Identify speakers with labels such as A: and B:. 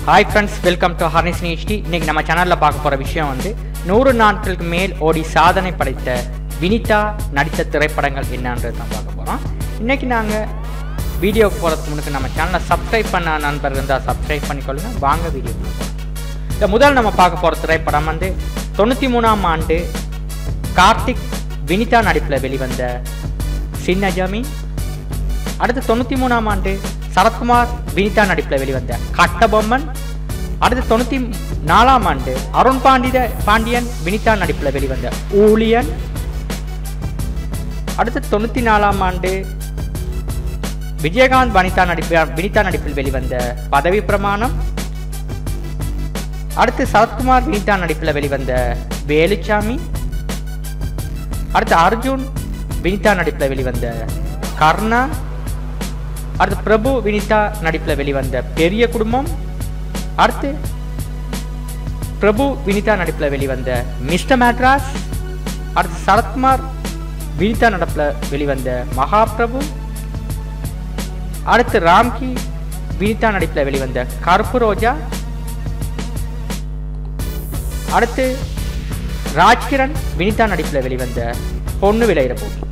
A: hi friends welcome to ஹர்னிஸ் நியூஸ்டி இன்னைக்கு நம்ம சேனலில் பார்க்க போகிற விஷயம் வந்து நூறு நாட்களுக்கு மேல் ஓடி சாதனை படைத்த வினிதா நடித்த திரைப்படங்கள் என்னன்றது தான் பார்க்க போகிறோம் இன்னைக்கு நாங்கள் வீடியோக்கு போகிறதுக்கு முன்னுக்கு நம்ம சேனலை சப்ஸ்கிரைப் பண்ண நண்பர் இருந்தால் சப்ஸ்கிரைப் பண்ணிக்கொள்ளுங்க வாங்க வீடியோ போகலாம் இந்த முதல் நம்ம பார்க்க போகிற திரைப்படம் வந்து தொண்ணூற்றி மூணாம் ஆண்டு கார்த்திக் வினிதா நடிப்பில் வெளிவந்த சின்ன ஜமீன் அடுத்து தொண்ணூற்றி மூணாம் ஆண்டு சரத்குமார் வினிதா நடிப்பில் வெளிவந்த கட்டபொம்மன் அடுத்து தொண்ணூற்றி நாலாம் ஆண்டு அருண் பாண்டித பாண்டியன் வினிதா நடிப்பில் வெளிவந்த ஊழியன் அடுத்து தொண்ணூற்றி நாலாம் ஆண்டு விஜயகாந்த் வனிதா நடிப்பு வினிதா நடிப்பில் வெளிவந்த பதவி பிரமாணம் அடுத்து சரத்குமார் வினிதா நடிப்பில் வெளிவந்த வேலுச்சாமி அடுத்து அர்ஜுன் வினிதா நடிப்பில் வெளிவந்த கர்ணா அடுத்து பிரபு வினிதா நடிப்பில் வெளிவந்த பெரிய குடும்பம் அடுத்து பிரபு வினிதா நடிப்பில் வெளிவந்த மிஸ்டர் மேட்ராஸ் அடுத்து சரத்குமார் வினிதா நடிப்பில் வெளிவந்த மகாபிரபு அடுத்து ராம்கி வினிதா நடிப்பில் வெளிவந்த கருப்பு ரோஜா அடுத்து ராஜ்கிரண் வினிதா நடிப்பில் வெளிவந்த பொண்ணு விளையிற போட்டி